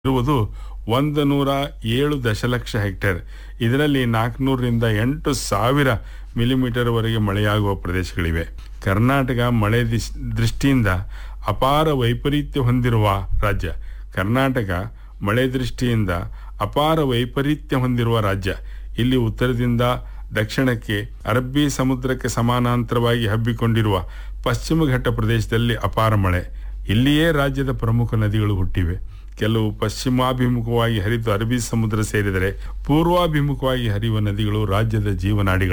ಇರುವುದು ಒಂದು ನೂರ ಏಳು ದಶಲಕ್ಷ ಹೆಕ್ಟೇರ್ ಇದರಲ್ಲಿ ನಾಲ್ಕುನೂರರಿಂದ ಎಂಟು ಸಾವಿರ ಮಿಲಿಮೀಟರ್ವರೆಗೆ ಮಳೆಯಾಗುವ ಪ್ರದೇಶಗಳಿವೆ ಕರ್ನಾಟಕ ಮಳೆ ದಿಸ್- ದೃಷ್ಟಿಯಿಂದ ಅಪಾರ ವೈಪರೀತ್ಯ ಹೊಂದಿರುವ ರಾಜ್ಯ ಕರ್ನಾಟಕ ಮಳೆ ದೃಷ್ಟಿಯಿಂದ ಅಪಾರ ವೈಪರೀತ್ಯ ಹೊಂದಿರುವ ರಾಜ್ಯ ಇಲ್ಲಿ ಉತ್ತರದಿಂದ ದಕ್ಷಿಣಕ್ಕೆ ಅರಬ್ಬಿ ಸಮುದ್ರಕ್ಕೆ ಸಮಾನಾಂತರವಾಗಿ ಹಬ್ಬಿಕೊಂಡಿರುವ ಪಶ್ಚಿಮ ಘಟ್ಟ ಪ್ರದೇಶದಲ್ಲಿ ಅಪಾರ ಮಳೆ ಇಲ್ಲಿಯೇ ರಾಜ್ಯದ ಪ್ರಮುಖ ನದಿಗಳು ಹುಟ್ಟಿವೆ ಕೆಲವು ಪಶ್ಚಿಮಾಭಿಮುಖವಾಗಿ ಹರಿದು ಅರಬ್ಬಿ ಸಮುದ್ರ ಸೇರಿದರೆ ಪೂರ್ವಾಭಿಮುಖವಾಗಿ ಹರಿಯುವ ನದಿಗಳು ರಾಜ್ಯದ ಜೀವನಾಡಿಗಳು